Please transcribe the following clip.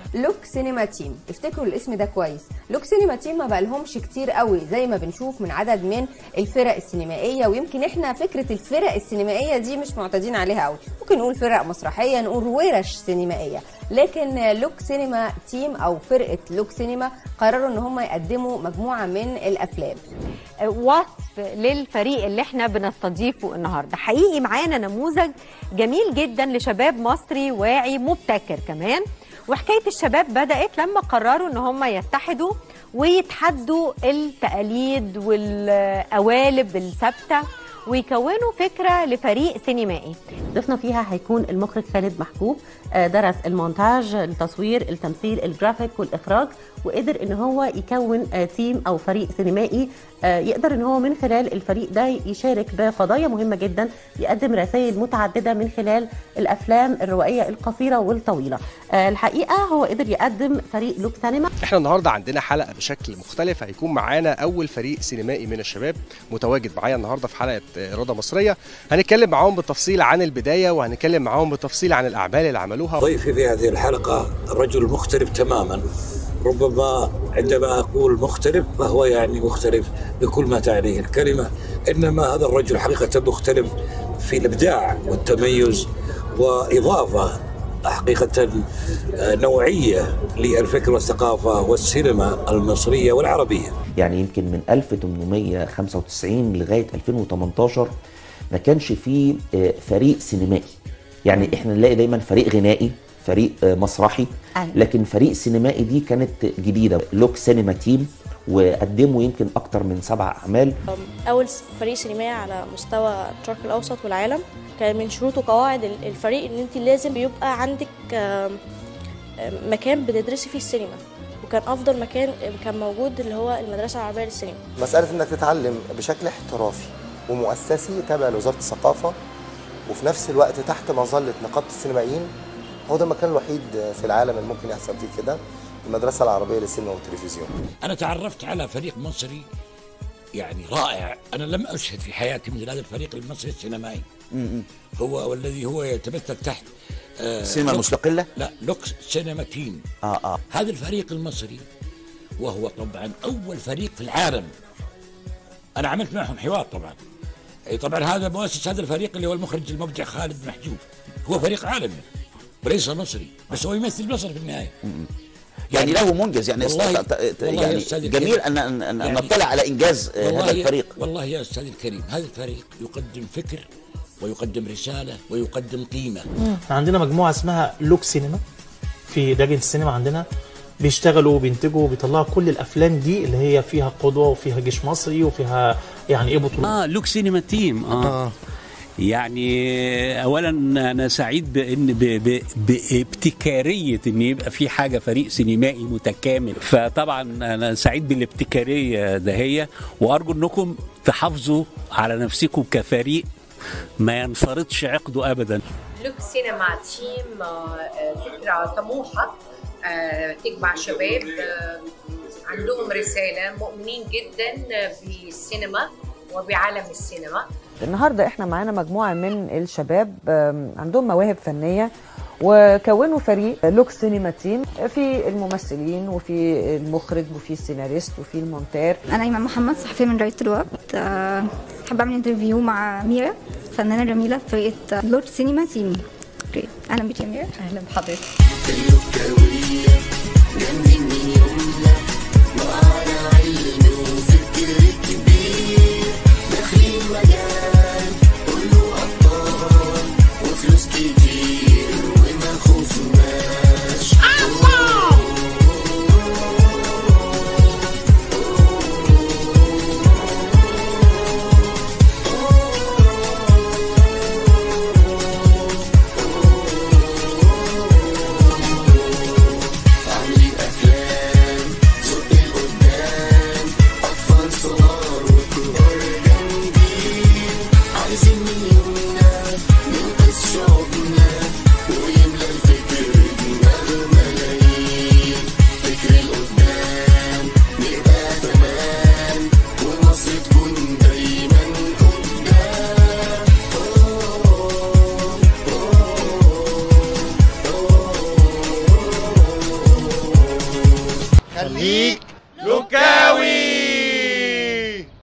لوك سينما تيم افتكروا الاسم ده كويس لوك سينما تيم ما بقالهمش كتير قوي زي ما بنشوف من عدد من الفرق السينمائيه ويمكن احنا فكره الفرق السينمائيه دي مش معتادين عليها قوي ممكن نقول فرق مسرحيه نقول ورش سينمائيه لكن لوك سينما تيم او فرقه لوك سينما قرروا ان هم يقدموا مجموعه من الافلام وصف للفريق اللي احنا بنستضيفه النهارده حقيقي معانا نموذج جميل جدا لشباب مصري واعي مبتكر كمان وحكايه الشباب بدات لما قرروا ان هم يتحدوا ويتحدوا التقاليد والقوالب الثابته ويكونوا فكره لفريق سينمائي ضيفنا فيها هيكون المخرج خالد محبوب آه، درس المونتاج التصوير التمثيل الجرافيك والاخراج وقدر ان هو يكون آه، تيم او فريق سينمائي آه، يقدر ان هو من خلال الفريق ده يشارك بقضايا مهمه جدا يقدم رسائل متعدده من خلال الافلام الروائيه القصيره والطويله آه، الحقيقه هو قدر يقدم فريق لوك سينما احنا النهارده عندنا حلقه بشكل مختلف هيكون معانا اول فريق سينمائي من الشباب متواجد معايا النهارده في حلقه آه، رضا مصريه هنتكلم معاهم بالتفصيل عن البدايه وهنتكلم معاهم بالتفصيل عن الاعمال اللي عملوها ضيفي في هذه الحلقة رجل مختلف تماما ربما عندما أقول مختلف فهو يعني مختلف بكل ما تعنيه الكلمة إنما هذا الرجل حقيقة مختلف في الإبداع والتميز وإضافة حقيقة آه، نوعية للفكر والثقافة والسينما المصرية والعربية يعني يمكن من 1895 لغايه 2018 ما كانش فيه آه، فريق سينمائي يعني احنا نلاقي دايما فريق غنائي فريق آه، مسرحي أيوة. لكن فريق سينمائي دي كانت جديده لوك سينما تيم وقدموا يمكن اكتر من سبع اعمال أول فريق سينمائي على مستوى الشرق الأوسط والعالم كان من شروط وقواعد ال- الفريق إن أنت لازم يبقى عندك آم، آم، مكان بتدرسي فيه السينما وكان أفضل مكان كان موجود اللي هو المدرسة العربية للسينما مسألة إنك تتعلم بشكل احترافي ومؤسسي تابع لوزارة الثقافة وفي نفس الوقت تحت مظلة نقابة السينمائيين هو ده المكان الوحيد في العالم اللي ممكن يحصل فيه كده المدرسة العربية للسينما والتلفزيون أنا تعرفت على فريق مصري يعني رائع أنا لم أشهد في حياتي مثل هذا الفريق المصري السينمائي هو والذي هو يتمثل تحت آه السينما لوك- المستقلة؟ لا لوكس سينما تيم اه اه هذا الفريق المصري وهو طبعا أول فريق في العالم أنا عملت معهم حوار طبعا أي طبعا هذا مؤسس هذا الفريق اللي هو المخرج المبدع خالد محجوب هو فريق عالمي وليس مصري بس هو يمثل مصر في النهاية يعني له منجز يعني والله- است- ت- والله يا يعني أستاذ جميل الكريم. ان ان أن يعني- نطلع على انجاز آه، هذا والله الفريق والله يا استاذ الكريم هذا الفريق يقدم فكر ويقدم رساله ويقدم قيمه عندنا مجموعه اسمها لوك سينما في لجنه السينما عندنا بيشتغلوا وبينتجوا وبيطلعوا كل الافلام دي اللي هي فيها قدوه وفيها جيش مصري وفيها يعني ايه بطولات اه لوك سينما تيم اه, آه. يعني اولا انا سعيد بان ب- ب- بابتكاريه ان يبقى في حاجه فريق سينمائي متكامل فطبعا انا سعيد بالابتكاريه دهية وارجو انكم تحافظوا على نفسكم كفريق ما ينفرضش عقده ابدا لوك سينما تيم آه، فكرة طموحة آه، تجمع شباب آه، عندهم رسالة مؤمنين جدا بالسينما وبعالم السينما النهارده احنا معانا مجموعه من الشباب آم، عندهم مواهب فنيه وكونوا فريق لوك سينما تيم في الممثلين وفي المخرج وفي السيناريست وفي المونتير أنا إيمان محمد صحفية من راية الوقت آه، حابة أعمل انترفيو مع ميرا فنانة جميلة في فرقة لورد سينما تيم اوكي أهلا بك يا ميرا أهلا بحضرتك خليك لوكاوي